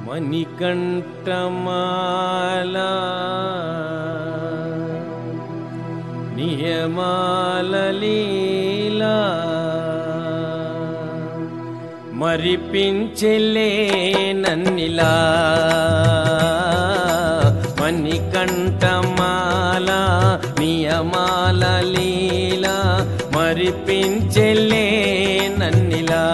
మణికంఠమాల నియమాల లీలా మరిపించెలే నన్నిలా మణికంఠమాల నియమాల లీలా మరిపించెలే నన్నిలా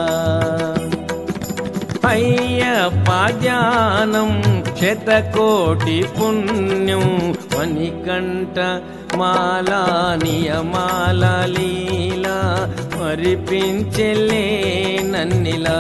అయ్యప్ప జ్ఞానం శతకోటి పుణ్యం మణికంఠ మాలా నియమాల లీలా మరిపించెలే నన్నిలా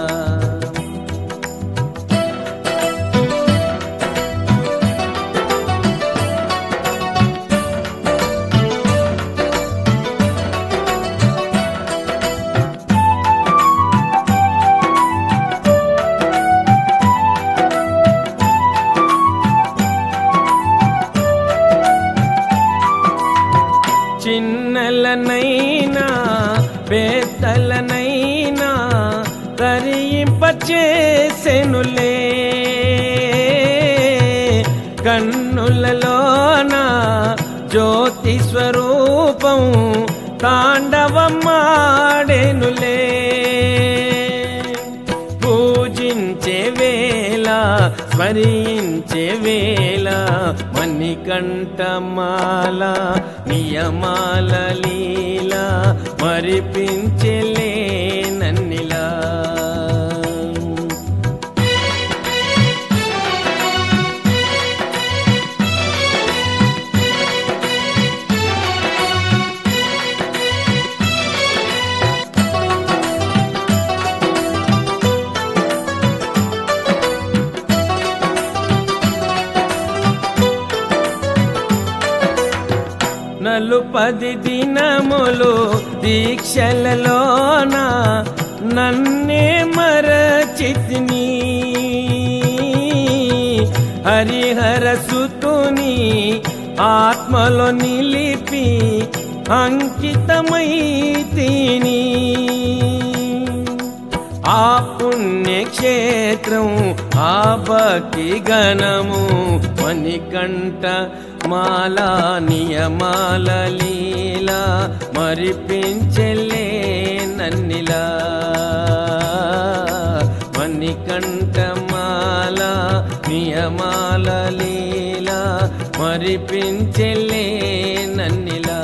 చిన్నలనైనా పెద్దలనైనా తరింపచేసెనులే కన్నులలోన జ్యోతి స్వరూపం తాండవమాడెనులే పూజించే వేళ స్మరించే వేళ మణికంఠమాల నియమాల లీల మరిపించలే నన్నిలా నలుపది దినములు దీక్షలలోన నన్నే మరచితిని హరిహర సుతుని ఆత్మలో నిలిపి అంకితమై తిని ఆ పుణ్యక్షేత్రం ఆ భక్తి గణము మణికంఠ మాలా నియమాల లీలా మరిపించలే నన్నిలా మణికంఠ మాల నియమాల లీలా మరిపించలే నన్నిలా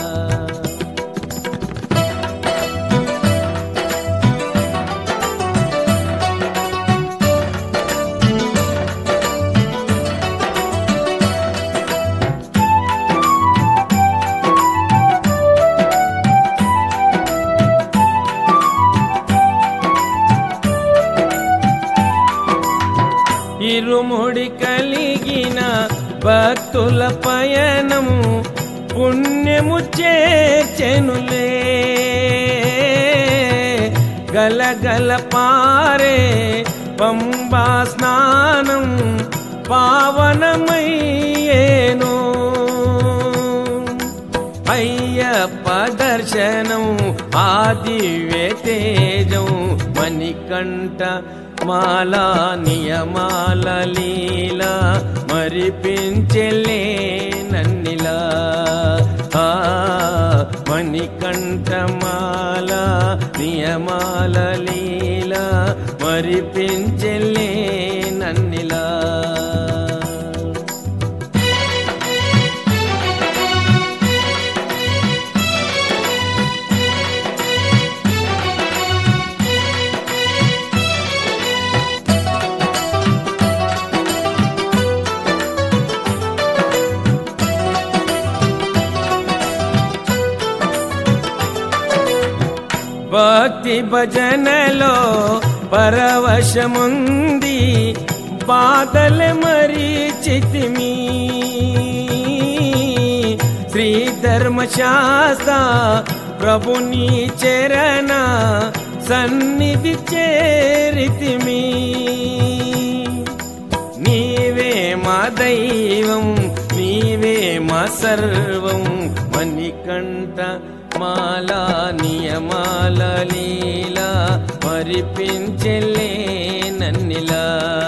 ఇరుముడి కలిగిన భక్తుల పయనము పుణ్యము చేచెనులే గలగల పారే పంబా స్నానం పావనమయ్యేను అయ్యప్ప దర్శనం ఆ దివ్య తేజం మణికంఠ మాలా నియమాల లీలా మరిపించలే నన్నిలా ఆ మణికంఠ మాల నియమాల లీలా మరిపించలే నన్నిలా భక్తి భజనలో పరవశముంది బాధల మరీచితిమి శ్రీ ధర్మశాస్త్ర ప్రభుని చరణ సన్నిధి చేరితిమి నీవే మా దైవం నీవే మా సర్వం మణికంఠ మాలా నియమాల లీలా మరిపించలే నన్ను నన్నిలా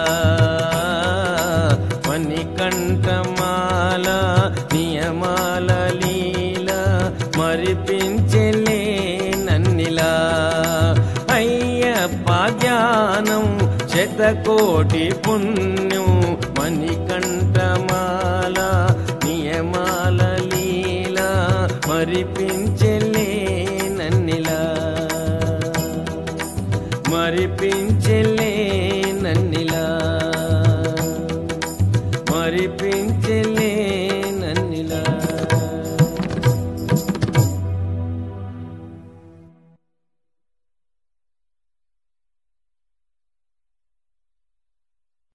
మణికంఠమాల నియమాల లీల మరిపించలే నన్నిలా అయ్యప్ప జ్ఞానం శతకోటి పుణ్యం మణికంఠమాల నియమాల లీల మరిపించలే నన్నిలా మరిపించలే నన్నిలా మరిపించలే